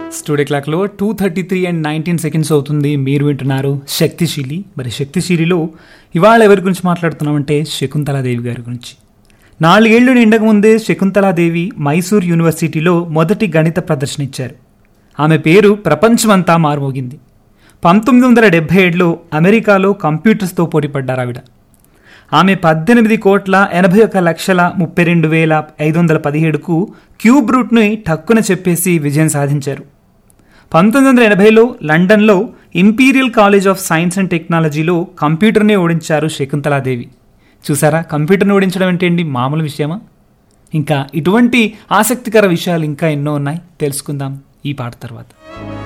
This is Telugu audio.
స్టూడియో క్లాక్లో two thirty three and nineteen seconds అవుతుంది మీరు వింటున్నారు శక్తిశీలి మరి శక్తిశీలిలో ఇవాళ ఎవరి గురించి మాట్లాడుతున్నామంటే శకుంతలాదేవి గారి గురించి నాలుగేళ్లు నిండక ముందే శకుంతలాదేవి మైసూర్ యూనివర్సిటీలో మొదటి గణిత ప్రదర్శన ఇచ్చారు ఆమె పేరు ప్రపంచమంతా మారుమోగింది పంతొమ్మిది వందల డెబ్బై ఏడులో అమెరికాలో కంప్యూటర్స్తో పోటీపడ్డారు ఆవిడ ఆమె పద్దెనిమిది కోట్ల ఎనభై ఒక లక్షల ముప్పై రెండు వేల ఐదు వందల పదిహేడుకు క్యూబ్ రూట్ని టక్కున చెప్పేసి విజయం సాధించారు పంతొమ్మిది వందల ఎనభైలో లండన్లో Imperial College of Science and టెక్నాలజీలో కంప్యూటర్ని ఓడించారు శకుంతలాదేవి చూసారా కంప్యూటర్ని ఓడించడం అంటే ఏంటి మామూలు విషయమా ఇంకా ఇటువంటి ఆసక్తికర విషయాలు ఇంకా ఎన్నో ఉన్నాయి తెలుసుకుందాం ఈ పాట తర్వాత